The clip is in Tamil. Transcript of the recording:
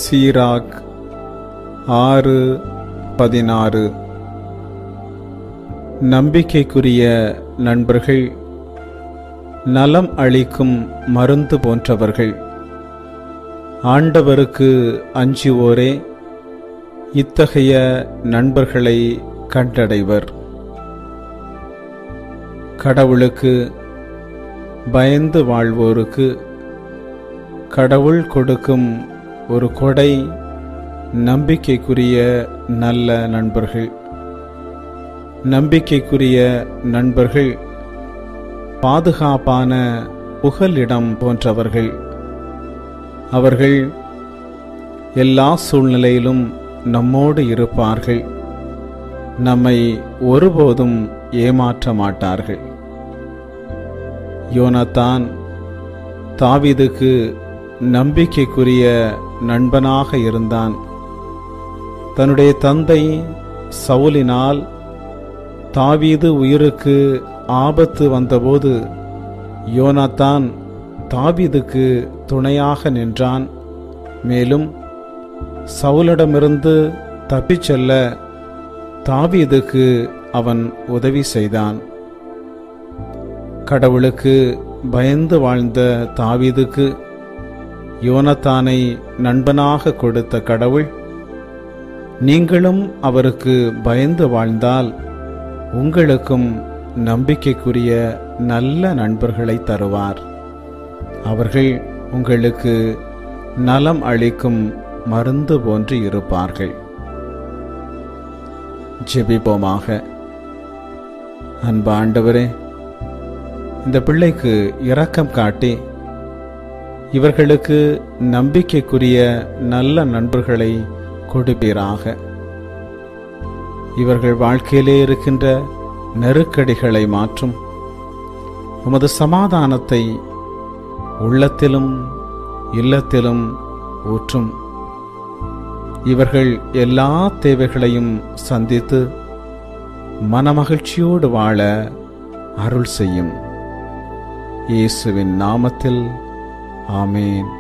சீராக் ஆறு பதினாறு நம்பிக்கைக்குரிய நண்பர்கள் நலம் அளிக்கும் மருந்து போன்றவர்கள் ஆண்டவருக்கு அஞ்சுவோரே இத்தகைய நண்பர்களை கண்டடைவர் கடவுளுக்கு பயந்து வாழ்வோருக்கு கடவுள் கொடுக்கும் ஒரு கொடை நம்பிக்கைக்குரிய நல்ல நண்பர்கள் நம்பிக்கைக்குரிய நண்பர்கள் பாதுகாப்பான புகலிடம் போன்றவர்கள் அவர்கள் எல்லா சூழ்நிலையிலும் நம்மோடு இருப்பார்கள் நம்மை ஒருபோதும் ஏமாற்ற மாட்டார்கள் யோனத்தான் தாவீதுக்கு நம்பிக்கைக்குரிய நண்பனாக இருந்தான் தன்னுடைய தந்தை சவுலினால் தாவீது உயிருக்கு ஆபத்து வந்தபோது யோனாத்தான் தாவீதுக்கு துணையாக நின்றான் மேலும் சவுலிடமிருந்து தப்பிச் செல்ல தாவீதுக்கு அவன் உதவி செய்தான் கடவுளுக்கு பயந்து வாழ்ந்த தாவீதுக்கு யோனத்தானை நண்பனாக கொடுத்த கடவுள் நீங்களும் அவருக்கு பயந்து வாழ்ந்தால் உங்களுக்கும் நம்பிக்கைக்குரிய நல்ல நண்பர்களை தருவார் அவர்கள் உங்களுக்கு நலம் அளிக்கும் மருந்து போன்று இருப்பார்கள் ஜெபிப்போமாக அன்பு ஆண்டவரே இந்த பிள்ளைக்கு இரக்கம் காட்டி இவர்களுக்கு நம்பிக்கைக்குரிய நல்ல நண்பர்களை கொடுப்பீராக இவர்கள் வாழ்க்கையிலே இருக்கின்ற நெருக்கடிகளை மாற்றும் உமது சமாதானத்தை உள்ளத்திலும் இல்லத்திலும் ஊற்றும் இவர்கள் எல்லா தேவைகளையும் சந்தித்து மனமகிழ்ச்சியோடு வாழ அருள் செய்யும் இயேசுவின் நாமத்தில் ஆமேன்